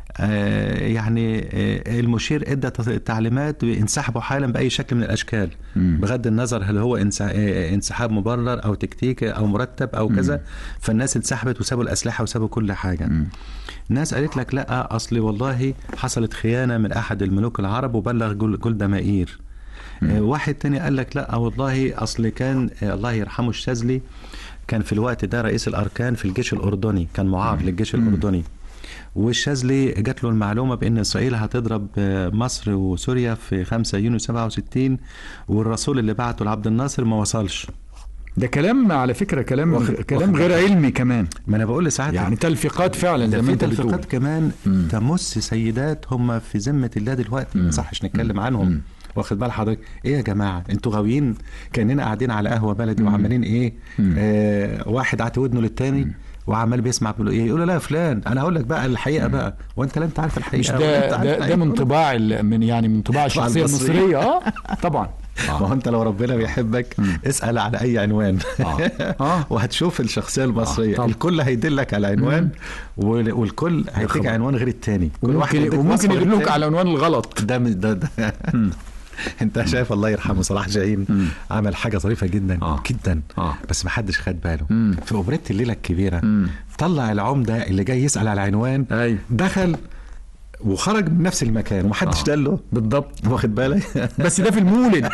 آه يعني آه المشير ادى ت- تعليمات انسحبوا حالا باي شكل من الاشكال بغض النظر هل هو انس- آه، انسحاب مبرر او تكتيكي او مرتب او كذا فالناس انسحبت وسابوا الاسلحه وسابوا كل حاجه ناس قالت لك لا اصل والله حصلت خيانه من احد الملوك العرب وبلغ جل- جلده مائير آه، واحد تاني قال لك لا والله اصل كان آه، الله يرحمه الشاذلي كان في الوقت ده رئيس الاركان في الجيش الاردني كان معار للجيش الاردني والشاذلي جات له المعلومه بان اسرائيل هتضرب آه، مصر وسوريا في 5 يونيو 67 والرسول اللي بعته لعبد الناصر ما وصلش ده كلام على فكره كلام واخد- كلام واخد غير بالك. علمي كمان ما انا بقول لساعات يعني تلفيقات فعلا ده زي ما في انت بتقول تلفيقات كمان تمس سيدات هم في ذمه الله دلوقتي ما صحش نتكلم عنهم واخد بال حضرتك ايه يا جماعه انتوا غاويين كاننا قاعدين على قهوه بلدي وعمالين ايه آه واحد عاتي ودنه للتاني وعمال بيسمع بيقول ايه يقول له لا يا فلان انا هقول لك بقى الحقيقه بقى وانت لا انت عارف الحقيقه مش ولا أنت ده عارف ده, ده الحقيقة. من طباع ال- من يعني من طباع الشخصيه المصرية. المصريه اه طبعا ما هو انت لو ربنا بيحبك اسال على اي عنوان آه. وهتشوف الشخصيه المصريه طبعا. الكل هيدلك على عنوان وال- والكل هيديك خبر. عنوان غير التاني كل واحد وممكن يديك وممكن وصفة غير يدلوك التاني. على عنوان الغلط ده من- ده, ده انت شايف الله يرحمه صلاح جاهين عمل حاجه ظريفه جدا آه. جدا آه. بس ما حدش خد باله مم. في اوبريت الليله الكبيره مم. طلع العمده اللي جاي يسال على العنوان ايوه دخل وخرج من نفس المكان ومحدش آه. دل له بالضبط واخد بالك بس ده في المولد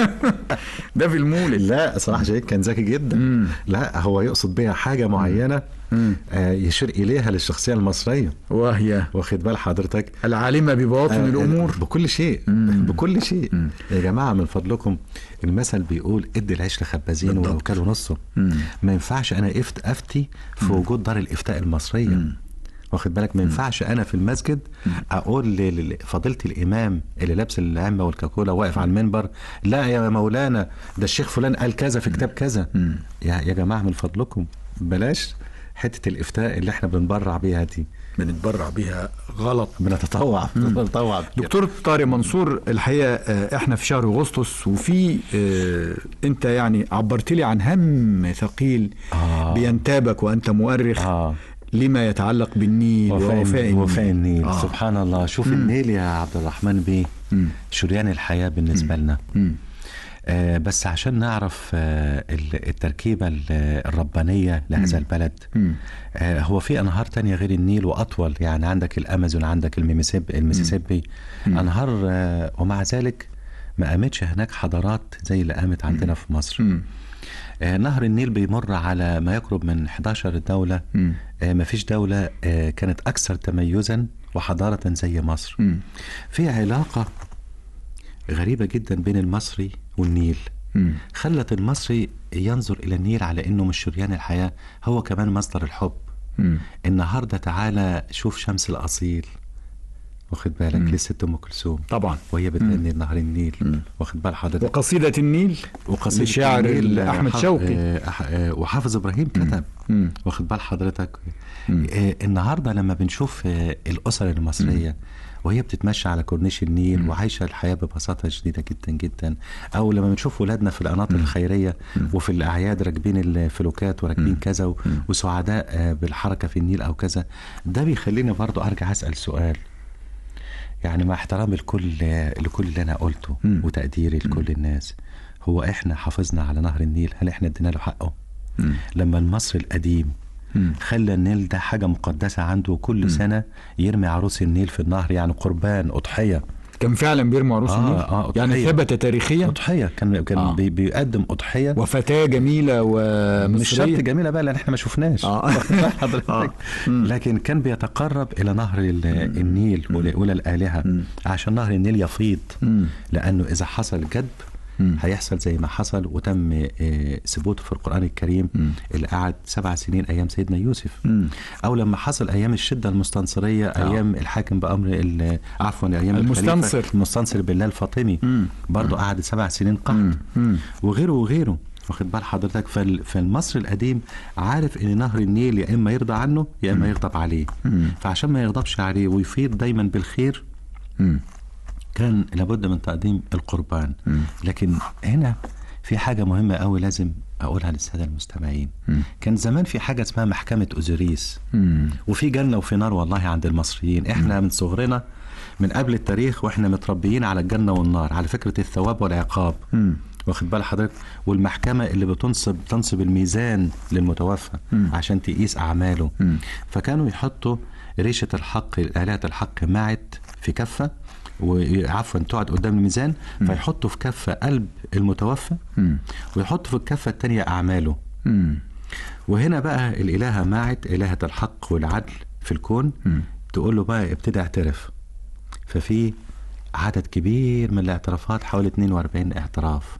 ده في المولد لا صلاح جاهين كان ذكي جدا مم. لا هو يقصد بيها حاجه معينه مم. آه يشير اليها للشخصيه المصريه وهي واخد بال حضرتك العالمه ببواطن آه، الامور بكل شيء مم. بكل شيء مم. يا جماعه من فضلكم المثل بيقول ادي العيش لخبازين بالضبط. ولو كلوا نصه مم. ما ينفعش انا افت افتي في وجود دار الافتاء المصريه واخد بالك ما ينفعش انا في المسجد اقول ل- ل- فضيله الامام اللي لابس العمه والكاكولا واقف على المنبر لا يا مولانا ده الشيخ فلان قال كذا في كتاب كذا يا يا جماعه من فضلكم بلاش حته الافتاء اللي احنا بنبرع بيها دي بنتبرع بيها غلط بنتطوع بنتطوع بكده. دكتور طارق منصور الحقيقه آه، احنا في شهر اغسطس وفي آه، انت يعني عبرت لي عن هم ثقيل آه. بينتابك وانت مؤرخ آه. لما يتعلق بالنيل ووفاء وفاء النيل وفاء النيل آه. سبحان الله شوف النيل يا عبد الرحمن بيه مم. شريان الحياة بالنسبة لنا مم. آه بس عشان نعرف آه ال- التركيبة ال- الربانية لهذا البلد مم. آه هو في أنهار تانية غير النيل وأطول يعني عندك الأمازون عندك الميسيب الميسيسيبي أنهار آه ومع ذلك ما قامتش هناك حضارات زي اللي قامت عندنا في مصر مم. آه نهر النيل بيمر على ما يقرب من 11 دولة مم. آه ما فيش دولة آه كانت أكثر تميزا وحضارة زي مصر مم. في علاقة غريبة جدا بين المصري والنيل مم. خلت المصري ينظر إلى النيل على إنه مش شريان الحياة هو كمان مصدر الحب مم. النهاردة تعالى شوف شمس الأصيل واخد بالك للست أم كلثوم طبعا وهي بتغني نهر النيل واخد بال حضرتك وقصيدة النيل وقصيدة لشاعر النيل، أحمد ح- شوقي. آه، أح- آه، وحافظ إبراهيم كتب مم. واخد بال حضرتك آه، النهارده لما بنشوف آه، الاسر المصريه وهي بتتمشى على كورنيش النيل وعايشه الحياه ببساطه شديده جدا جدا او لما بنشوف ولادنا في القناطر الخيريه وفي الاعياد راكبين الفلوكات وراكبين كذا و- وسعداء آه، بالحركه في النيل او كذا ده بيخليني برضو ارجع اسال سؤال يعني مع احترامي لكل لكل اللي انا قلته مم. وتقديري لكل الناس هو احنا حافظنا على نهر النيل هل احنا ادينا له حقه لما المصري القديم خلى النيل ده حاجة مقدسة عنده وكل سنة يرمي عروس النيل في النهر يعني قربان أضحية كان فعلا بيرمي عروس آه، النيل آه، يعني أضحية. ثبت تاريخيا أضحية كان كان آه. بي بيقدم أضحية وفتاة جميلة ومصرية مش شرط جميلة بقى لأن احنا ما شفناش آه. حضرتك لكن كان بيتقرب إلى نهر ال- النيل ول- وإلى الآلهة عشان نهر النيل يفيض مم. لأنه إذا حصل جدب مم. هيحصل زي ما حصل وتم آه، ثبوته في القرآن الكريم اللي قعد سبع سنين أيام سيدنا يوسف مم. أو لما حصل أيام الشدة المستنصرية أيام الحاكم بأمر ال- عفوا أيام الخليفة المستنصر. المستنصر بالله الفاطمي مم. برضه قعد سبع سنين قحط مم. مم. وغيره وغيره واخد بال حضرتك فال- فالمصري القديم عارف ان نهر النيل يا اما يرضى عنه يا اما يغضب عليه فعشان ما يغضبش عليه ويفيض دايما بالخير مم. كان لابد من تقديم القربان لكن هنا في حاجة مهمة قوي لازم أقولها للسادة المستمعين كان زمان في حاجة اسمها محكمة أوزوريس وفي جنة وفي نار والله عند المصريين احنا من صغرنا من قبل التاريخ واحنا متربيين على الجنة والنار على فكرة الثواب والعقاب واخد بال حضرتك والمحكمة اللي بتنصب تنصب الميزان للمتوفى عشان تقيس أعماله فكانوا يحطوا ريشة الحق آلهة الحق معت في كفة وعفوا تقعد قدام الميزان فيحطوا في كفة قلب المتوفى ويحطوا في الكفة التانية أعماله وهنا بقى الإلهة معت إلهة الحق والعدل في الكون تقول له بقى ابتدي اعترف ففي عدد كبير من الاعترافات حوالي 42 اعتراف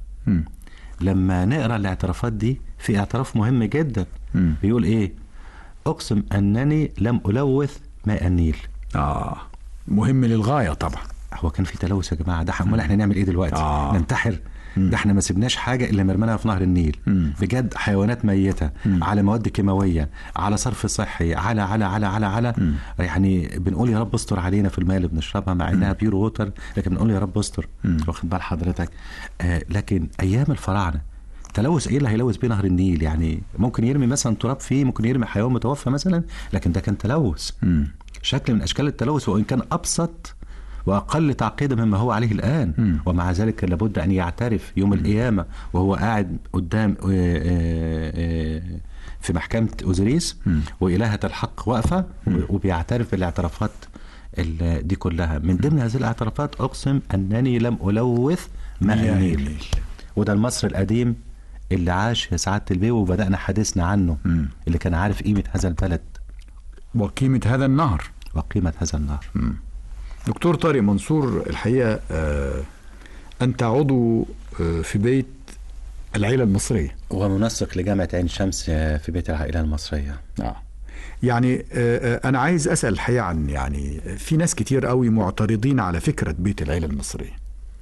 لما نقرا الاعترافات دي في اعتراف مهم جدا بيقول ايه اقسم انني لم الوث ماء النيل اه مهم للغايه طبعا هو كان في تلوث يا جماعه ده امال احنا نعمل ايه دلوقتي آه. ننتحر ده احنا ما سيبناش حاجه الا مرمناها في نهر النيل بجد حيوانات ميته على مواد كيماويه على صرف صحي على على على على على يعني بنقول يا رب استر علينا في الماء اللي بنشربها مع انها بيور ووتر لكن بنقول يا رب استر واخد بال حضرتك آه لكن ايام الفراعنه تلوث ايه اللي هيلوث بيه نهر النيل يعني ممكن يرمي مثلا تراب فيه ممكن يرمي حيوان متوفى مثلا لكن ده كان تلوث شكل من اشكال التلوث وان كان ابسط واقل تعقيدا مما هو عليه الان ومع ذلك كان لابد ان يعترف يوم القيامه وهو قاعد قدام آه، آه، آه، في محكمه اوزوريس والهه الحق واقفه وبيعترف بالاعترافات ال- دي كلها من ضمن هذه الاعترافات اقسم انني لم الوث ماء مياه النيل النيل. وده المصري القديم اللي عاش يا سعاده البيه وبدانا حديثنا عنه اللي كان عارف قيمه هذا البلد وقيمه هذا النهر وقيمه هذا النهر دكتور طارق منصور الحقيقه آه انت عضو آه في بيت العيله المصريه ومنسق لجامعة عين شمس في بيت العائلة المصرية آه. يعني آه، آه، انا عايز اسال الحقيقه عن يعني في ناس كتير قوي معترضين على فكره بيت العيله المصريه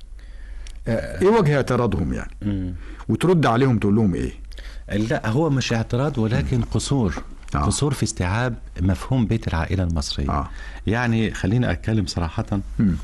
ايه وجه اعتراضهم يعني وترد عليهم تقول لهم ايه لا هو مش اعتراض ولكن قصور آه. قصور في استيعاب مفهوم بيت العائلة المصرية آه. يعني خليني أتكلم صراحة مم.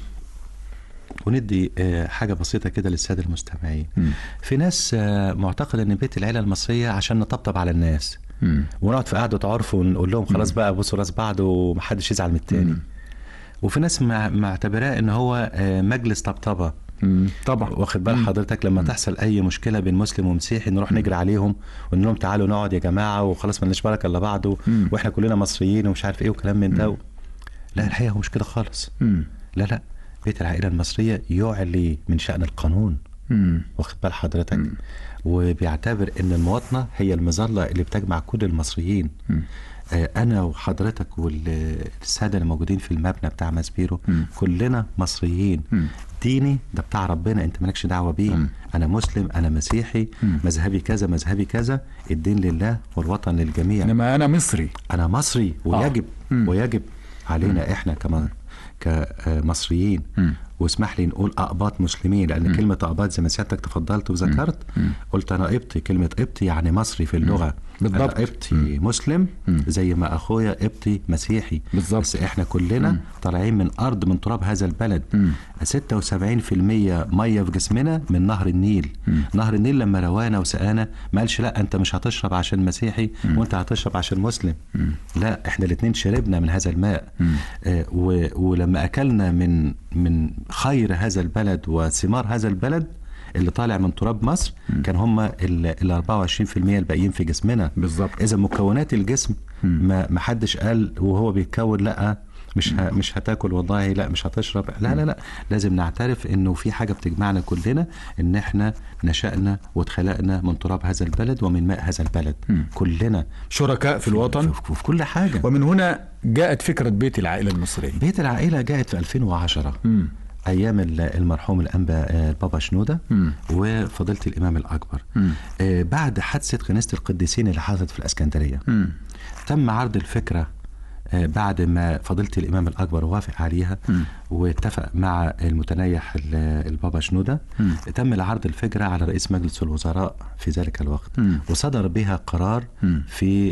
وندي آه، حاجة بسيطة كده للسادة المستمعين في ناس آه، معتقدة أن بيت العيلة المصرية عشان نطبطب على الناس مم. ونقعد في قعدة عرف ونقول لهم خلاص بقى بصوا راس بعض ومحدش يزعل من التاني وفي ناس مع- معتبراه ان هو آه، مجلس طبطبه مم. طبعا واخد بال حضرتك لما تحصل اي مشكله بين مسلم ومسيحي نروح نجري عليهم ونقول لهم تعالوا نقعد يا جماعه وخلاص مالناش بركه الا بعض واحنا كلنا مصريين ومش عارف ايه وكلام من ده لا الحقيقه هو مش كده خالص مم. لا لا بيت العائله المصريه يعلي من شان القانون مم. واخد بال حضرتك وبيعتبر ان المواطنه هي المظله اللي بتجمع كل المصريين آه، انا وحضرتك والساده اللي موجودين في المبنى بتاع ماسبيرو كلنا مصريين ديني ده بتاع ربنا انت مالكش دعوه بيه انا مسلم انا مسيحي مذهبي كذا مذهبي كذا الدين لله والوطن للجميع انما انا مصري انا مصري ويجب مم. ويجب علينا احنا كمان كمصريين واسمح لي نقول اقباط مسلمين لان كلمه اقباط زي ما سيادتك تفضلت وذكرت قلت انا قبطي كلمه قبطي يعني مصري في اللغه بالضبط. أنا قبطي مسلم زي ما اخويا قبطي مسيحي بالضبط. بس احنا كلنا طالعين من ارض من تراب هذا البلد 76% ميه في جسمنا من نهر النيل نهر النيل لما روانا وسقانا ما قالش لا انت مش هتشرب عشان مسيحي وانت هتشرب عشان مسلم لا احنا الاثنين شربنا من هذا الماء آه و- ولما اكلنا من من خير هذا البلد وثمار هذا البلد اللي طالع من تراب مصر كان هم ال 24% الباقيين في جسمنا بالظبط. اذا مكونات الجسم ما ما حدش قال وهو بيتكون لا مش ه... مش هتاكل والله لا مش هتشرب لا لا لا لازم نعترف انه في حاجه بتجمعنا كلنا ان احنا نشأنا واتخلقنا من تراب هذا البلد ومن ماء هذا البلد كلنا شركاء في الوطن في, في كل حاجه ومن هنا جاءت فكره بيت العائله المصريه بيت العائله جاءت في 2010 ايام ال- المرحوم الانبا آه، البابا شنوده وفضيله الامام الاكبر آه، بعد حادثه كنيسه القديسين اللي حصلت في الاسكندريه تم عرض الفكره آه، بعد ما فضيله الامام الاكبر وافق عليها واتفق مع المتنيح ال- البابا شنوده تم العرض الفكره على رئيس مجلس الوزراء في ذلك الوقت وصدر بها قرار في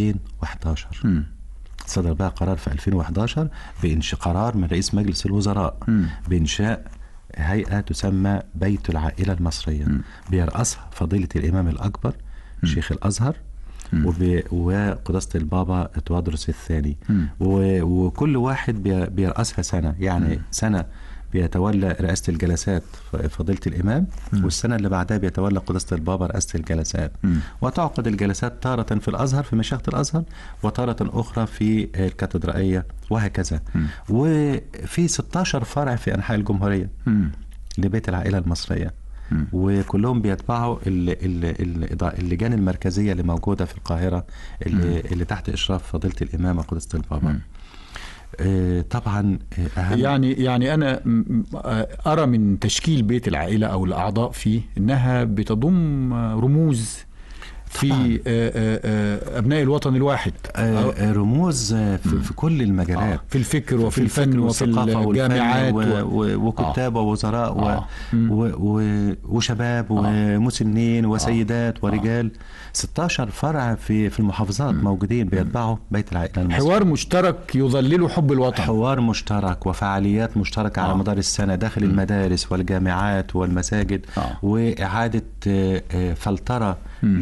2011 صدر بقى قرار في 2011 بإنشاء قرار من رئيس مجلس الوزراء بإنشاء هيئه تسمى بيت العائله المصريه بيرأسها فضيله الامام الاكبر شيخ الازهر وب- وقداسه البابا توادرس الثاني و- وكل واحد بي- بيرأسها سنه يعني سنه بيتولى رئاسة الجلسات ف- فضيلة الإمام والسنة اللي بعدها بيتولى قداسة البابا رئاسة الجلسات وتعقد الجلسات تارة في الأزهر في مشيخة الأزهر وتارة أخرى في الكاتدرائية وهكذا وفي 16 فرع في أنحاء الجمهورية لبيت العائلة المصرية وكلهم بيتبعوا ال- ال- ال- اللجان المركزية اللي موجودة في القاهرة اللي, اللي تحت إشراف فضيلة الإمام قداسة البابا آه، طبعا آه، أهم يعني يعني انا م- م- ارى من تشكيل بيت العائله او الاعضاء فيه انها بتضم رموز في طبعاً. آه، آه، آه، ابناء الوطن الواحد آه، آه، رموز آه، في, في كل المجالات في الفكر وفي الفكر الفن وفي والثقافة والفن الجامعات و... و... و... وكتاب ووزراء و... آه. و... و... وشباب ومسنين وسيدات ورجال 16 فرع في في المحافظات موجودين بيتبعوا بيت العائله المصري حوار مشترك يظلله حب الوطن حوار مشترك وفعاليات مشتركة على آه. مدار السنة داخل المدارس والجامعات والمساجد آه. وإعادة آه، آه، فلترة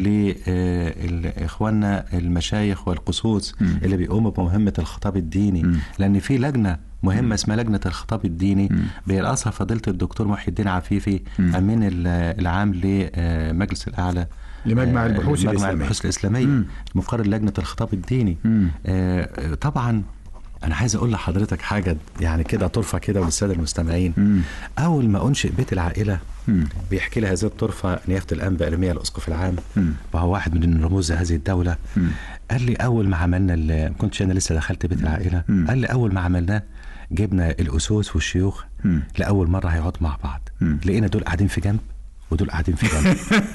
لإخواننا المشايخ والقصوص اللي بيقوموا بمهمة الخطاب الديني لأن في لجنة مهمة اسمها لجنة الخطاب الديني بيرأسها فضيلة الدكتور محي الدين عفيفي أمين ال- العام لمجلس الأعلى لمجمع آه، البحوث مجمع الإسلامية. البحوث الإسلامية مقرر لجنة الخطاب الديني آه، آه، طبعا أنا عايز أقول لحضرتك حاجة يعني كده طرفة كده وللسادة المستمعين أول ما أنشئ بيت العائلة بيحكي لي هذه الطرفة نيافة الأنبا إرميا الأسقف العام وهو واحد من رموز هذه الدولة قال لي أول ما عملنا ال- ما كنتش أنا لسه دخلت بيت العائلة قال لي أول ما عملناه جبنا الأسوس والشيوخ لأول مرة هيقعدوا مع بعض لقينا دول قاعدين في جنب ودول قاعدين في جنب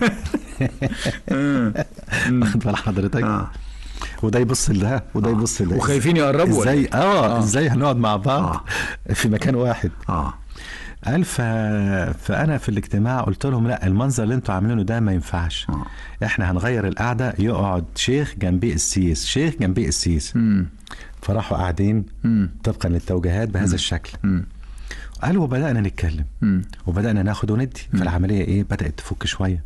واخد بال حضرتك آه. وده يبص لده وده يبص لده وخايفين يقربوا ولا ازاي اه, آه. ازاي هنقعد مع بعض في مكان واحد اه قال ف... فانا في الاجتماع قلت لهم لا المنظر اللي انتوا عاملينه ده ما ينفعش آه. احنا هنغير القعده يقعد شيخ جنبيه السيس شيخ جنبيه السيس فراحوا قاعدين طبقا للتوجيهات بهذا الشكل قالوا وبدانا نتكلم وبدانا ناخد وندي فالعمليه ايه بدات تفك شويه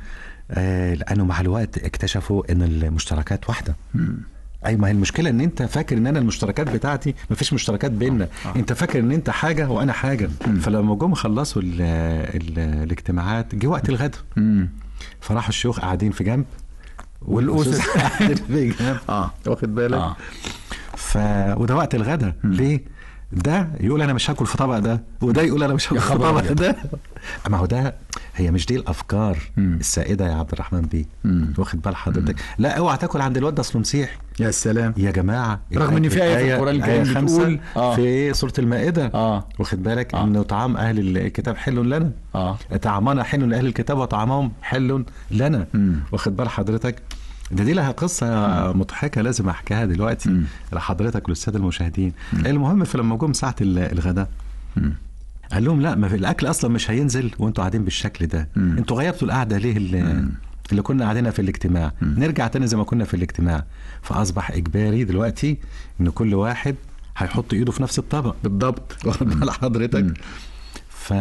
آه لانه مع الوقت اكتشفوا ان المشتركات واحده اي ما هي المشكله ان انت فاكر ان انا المشتركات بتاعتي ما فيش مشتركات بيننا آه. انت فاكر ان انت حاجه وانا حاجه فلما جم خلصوا ال ال الاجتماعات جه وقت الغدا فراحوا الشيوخ قاعدين في جنب والاسس قاعدين في جنب اه واخد بالك اه ف وده وقت الغدا ليه ده يقول انا مش هاكل في طبق ده وده يقول انا مش هاكل في خبر طبق أبيض. ده ما هو ده هي مش دي الافكار السائده يا عبد الرحمن بيه واخد بال حضرتك لا اوعى تاكل عند الواد ده اصله مسيحي يا سلام يا جماعه رغم إن في آية في القرآن الكريم الآية خمسة بتقول- آه. في سوره المائده آه. واخد بالك آه. انه طعام اهل الكتاب حل لنا آه. طعامنا حل لاهل الكتاب وطعامهم حل لنا واخد بال حضرتك ده دي لها قصة مضحكة لازم أحكيها دلوقتي لحضرتك وللسادة المشاهدين المهم فلما جم ساعة ال- الغداء قال لهم لا ما في الأكل أصلا مش هينزل وأنتوا قاعدين بالشكل ده أنتوا غيرتوا القعدة ليه اللي, اللي كنا قاعدينها في الاجتماع نرجع تاني زي ما كنا في الاجتماع فأصبح إجباري دلوقتي إن كل واحد هيحط إيده في نفس الطبق بالضبط واخد بال حضرتك ف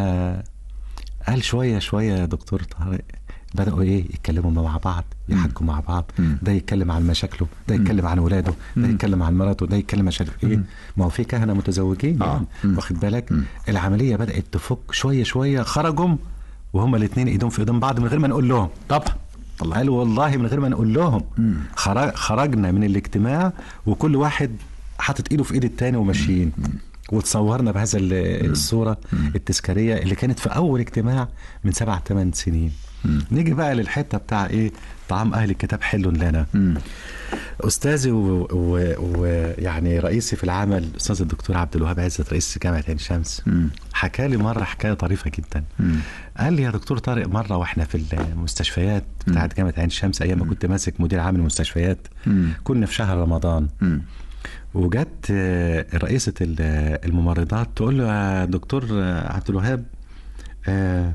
قال شويه شويه يا دكتور طارق بدأوا ايه يتكلموا مع بعض يحكوا مع بعض ده يتكلم عن مشاكله ده يتكلم عن ولاده ده يتكلم عن مراته ده يتكلم مش عارف ايه ما هو في كهنه متزوجين آه. يعني واخد بالك العمليه بدأت تفك شويه شويه خرجوا وهما الاثنين ايدهم في ايدين بعض من غير ما نقول لهم طبعا قالوا والله من غير ما نقول لهم خرج خرجنا من الاجتماع وكل واحد حاطط ايده في ايد التاني وماشيين وتصورنا بهذا ال- الصورة التذكارية اللي كانت في أول اجتماع من سبع ثمان سنين نيجي بقى للحتة بتاع إيه طعام أهل الكتاب حل لنا أستاذي ويعني و... و... يعني رئيسي في العمل الأستاذ الدكتور عبد الوهاب عزت رئيس جامعة عين شمس حكى لي مرة حكاية طريفة جدا قال لي يا دكتور طارق مرة واحنا في المستشفيات بتاعت جامعة عين شمس أيام ما كنت ماسك مدير عام المستشفيات كنا في شهر رمضان وجت آه، رئيسة ال- الممرضات تقول له يا دكتور آه، عبد الوهاب آه،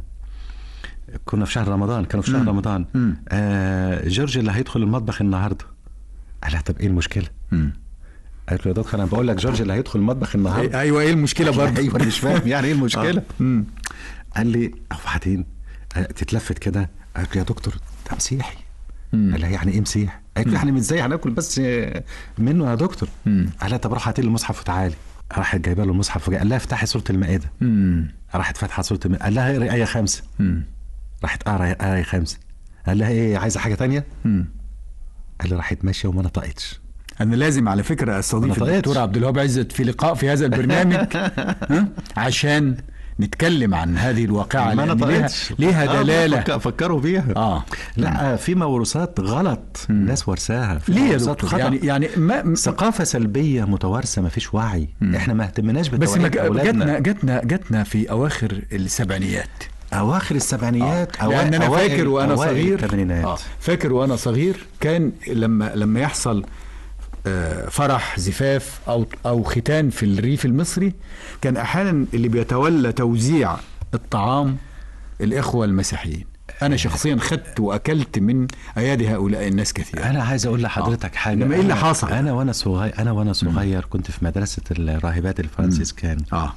كنا في شهر رمضان كانوا في شهر رمضان آه، جورج اللي هيدخل المطبخ النهارده قال لها طب ايه المشكله؟ قالت له يا دكتور انا بقول لك جورج اللي هيدخل المطبخ النهارده ايوه ايه المشكله برضه ايوه انا مش فاهم يعني ايه المشكله آه. مم. قال لي وبعدين آه، تتلفت كده قالت له يا دكتور ده مسيحي قال لها يعني ايه مسيح؟ قالت له يعني مش ازاي هناكل بس آه، منه يا دكتور قال لها طب روح هاتي لي المصحف وتعالي راحت جايبه له المصحف وجاي قال لها افتحي سوره المائده مم. راحت فاتحه سوره المائده قال لها اقري ايه خمسه مم. راحت اقرا ايه خمسه قال لها ايه عايزه حاجه تانية؟ مم. قال لها راحت ماشيه وما نطقتش انا لازم على فكره استضيف ما طقتش. الدكتور عبد الوهاب عزت في لقاء في هذا البرنامج ها؟ عشان نتكلم عن هذه الواقعه ما لأن ليها, نطقتش ليها آه، دلاله فك- فكروا بيها اه لا في موروثات غلط الناس ورثاها في ليه يا موروثات دكتور خطأ. يعني يعني ما ثقافه سلبيه متوارثه ما فيش وعي احنا ما اهتمناش بس ما بتوعيه اولادنا جاتنا جاتنا جاتنا في اواخر السبعينيات اواخر السبعينيات آه. لان انا أوائل- فاكر وانا أوائل صغير الثمانينات آه. فاكر وانا صغير كان لما لما يحصل آه، فرح زفاف او او ختان في الريف المصري كان احيانا اللي بيتولى توزيع الطعام الاخوه المسيحيين انا شخصيا خدت واكلت من ايادي هؤلاء الناس كثيرا انا عايز اقول لحضرتك آه. حاجه إنما إيه اللي أنا- حصل؟ انا وانا صغير انا وانا صغير كنت في مدرسه الراهبات الفرنسيسكان اه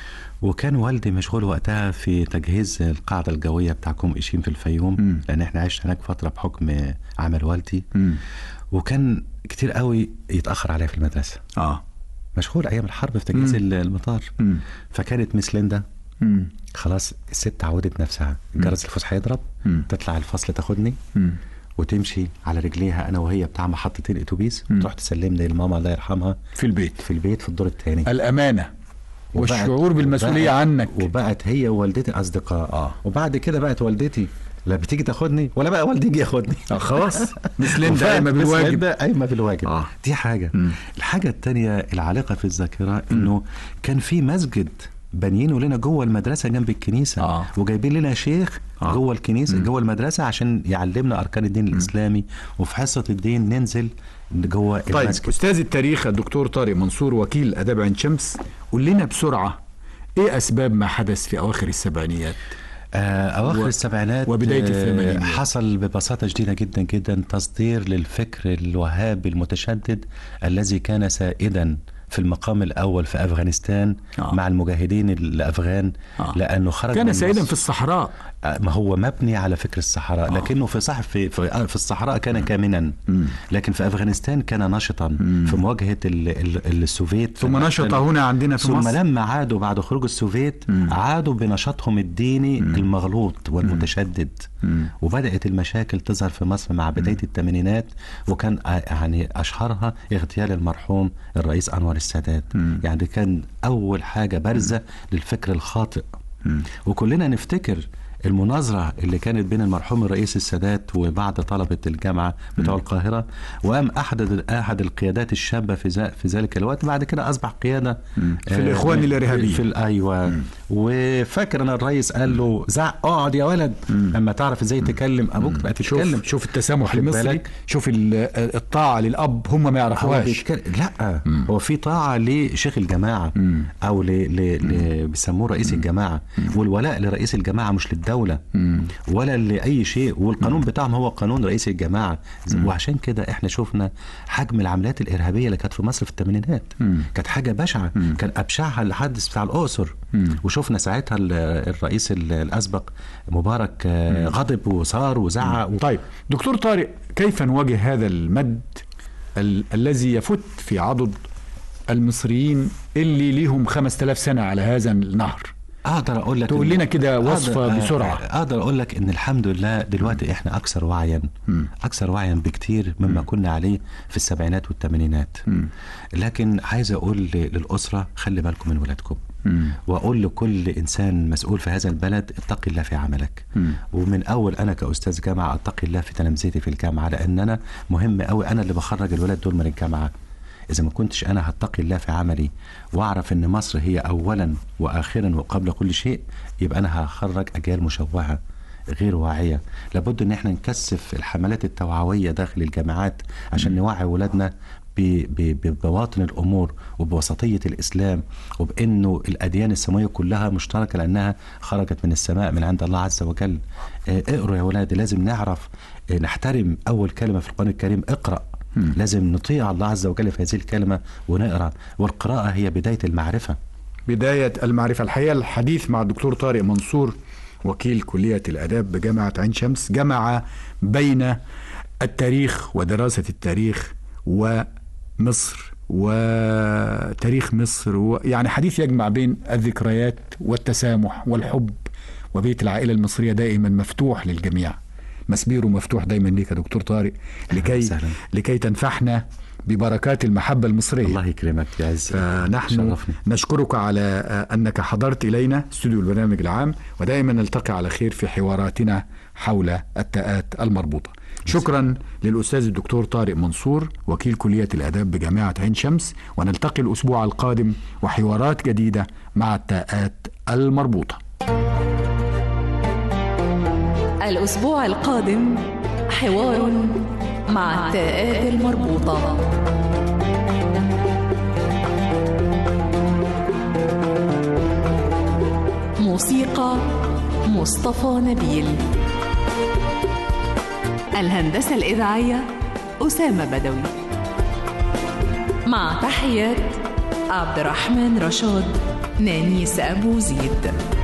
وكان والدي مشغول وقتها في تجهيز القاعده الجويه بتاع كوم ايشين في الفيوم مم. لان احنا عشنا هناك فتره بحكم عمل والدي مم. وكان كتير قوي يتاخر عليا في المدرسه اه مشغول ايام الحرب في تجهيز مم. المطار مم. فكانت ميس ليندا مم. خلاص الست عودت نفسها الجرس الفسحه يضرب مم. تطلع الفصل تاخدني مم. وتمشي على رجليها انا وهي بتاع محطتين اتوبيس مم. وتروح تسلمني لماما الله يرحمها في البيت في البيت في الدور الثاني الامانه والشعور بالمسؤوليه عنك وبقت هي ووالدتي اصدقاء آه. وبعد كده بقت والدتي لا بتيجي تاخدني ولا بقى والدي يجي ياخدني آه خلاص مس ليندا وفعلا قايمه مس بالواجب ليندا قايمه بالواجب آه. دي حاجه مم. الحاجه الثانيه العالقه في الذاكره انه كان في مسجد بانيينه لنا جوه المدرسه جنب الكنيسه آه. وجايبين لنا شيخ آه. جوه الكنيسه جوه المدرسه عشان يعلمنا اركان الدين الاسلامي وفي حصه الدين ننزل جوه طيب المسجد استاذ التاريخ الدكتور طارق منصور وكيل اداب عين شمس قول لنا بسرعه ايه اسباب ما حدث في اواخر السبعينيات آه، أواخر و- السبعينات وبداية آه، الثمانينات. حصل ببساطة شديدة جدا جدا تصدير للفكر الوهابي المتشدد الذي كان سائدا في المقام الأول في أفغانستان آه. مع المجاهدين الأفغان آه. لأنه خرج كان من سائدا مصر. في الصحراء آه، ما هو مبني على فكر الصحراء لكنه في صح في في, آه، في الصحراء كان كامنا لكن في افغانستان كان نشطا في مواجهه ال ال السوفيت ثم نشط هنا عندنا في ثم مصر لما عادوا بعد خروج السوفيت عادوا بنشاطهم الديني المغلوط والمتشدد وبدات المشاكل تظهر في مصر مع بدايه الثمانينات وكان آه، يعني اشهرها اغتيال المرحوم الرئيس انور السادات يعني دي كان اول حاجه بارزه للفكر الخاطئ وكلنا نفتكر المناظرة اللي كانت بين المرحوم الرئيس السادات وبعض طلبة الجامعة بتوع القاهرة وقام أحد أحد القيادات الشابة في ذا- في ذلك الوقت بعد كده أصبح قيادة في الإخوان الإرهابيين. في ال- أيوة وفاكر أن الرئيس قال له زع اقعد يا ولد لما تعرف ازاي تكلم أبوك تبقى تتكلم شوف شوف التسامح واخد المصري بالك؟ شوف ال- الطاعه للاب هم ما هو يعرفوهاش بيتكلم لا هو في طاعه لشيخ الجماعه او ل... ل... ل... بيسموه رئيس الجماعه والولاء لرئيس الجماعه مش للدوله ولا لاي شيء والقانون بتاعهم هو قانون رئيس الجماعه وعشان كده احنا شفنا حجم العمليات الارهابيه اللي كانت في مصر في الثمانينات كانت حاجه بشعه كان ابشعها الحادث بتاع الاقصر وشفنا ساعتها ال- الرئيس ال- الاسبق مبارك آه، غضب وصار وزعق و... طيب دكتور طارق كيف نواجه هذا المد ال- الذي يفت في عضد المصريين اللي ليهم 5000 سنه على هذا النهر اقدر اقول لك تقول إن- لنا كده وصفة أقدر- بسرعة. اقدر اقول لك ان الحمد لله دلوقتي احنا اكثر وعيا اكثر وعيا بكتير مما كنا عليه في السبعينات والثمانينات لكن عايز اقول ل- للاسره خلي بالكم من ولادكم واقول لكل انسان مسؤول في هذا البلد اتقي الله في عملك ومن اول انا كاستاذ جامعه اتقي الله في تلامذتي في الجامعه لان انا مهم قوي انا اللي بخرج الولاد دول من الجامعه إذا ما كنتش أنا هتقي الله في عملي وأعرف إن مصر هي أولا وآخرا وقبل كل شيء يبقى أنا هخرج أجيال مشوهة غير واعية لابد إن إحنا نكثف الحملات التوعوية داخل الجامعات عشان نوعي ولادنا ب- ب- ببواطن الامور وبوسطيه الاسلام وبانه الاديان السماويه كلها مشتركه لانها خرجت من السماء من عند الله عز وجل آه، اقروا يا ولادي لازم نعرف آه، نحترم اول كلمه في القران الكريم اقرا لازم نطيع الله عز وجل في هذه الكلمة ونقرأ والقراءة هي بداية المعرفة بداية المعرفة الحقيقة الحديث مع الدكتور طارق منصور وكيل كلية الآداب بجامعة عين شمس جمع بين التاريخ ودراسة التاريخ ومصر وتاريخ مصر و... يعني حديث يجمع بين الذكريات والتسامح والحب وبيت العائلة المصرية دائما مفتوح للجميع مسبيره مفتوح دايما ليك يا دكتور طارق لكي وسهلا. لكي تنفحنا ببركات المحبة المصرية الله يكرمك يا عز فنحن شرفني. نشكرك على آه، أنك حضرت إلينا استوديو البرنامج العام ودائما نلتقي على خير في حواراتنا حول التاءات المربوطة شكرا للأستاذ الدكتور طارق منصور وكيل كلية الآداب بجامعة عين شمس ونلتقي الأسبوع القادم وحوارات جديدة مع التاءات المربوطة الأسبوع القادم حوار مع التاءات المربوطة موسيقى مصطفى نبيل الهندسة الإذاعية أسامة بدوي مع تحيات عبد الرحمن رشاد نانيس أبو زيد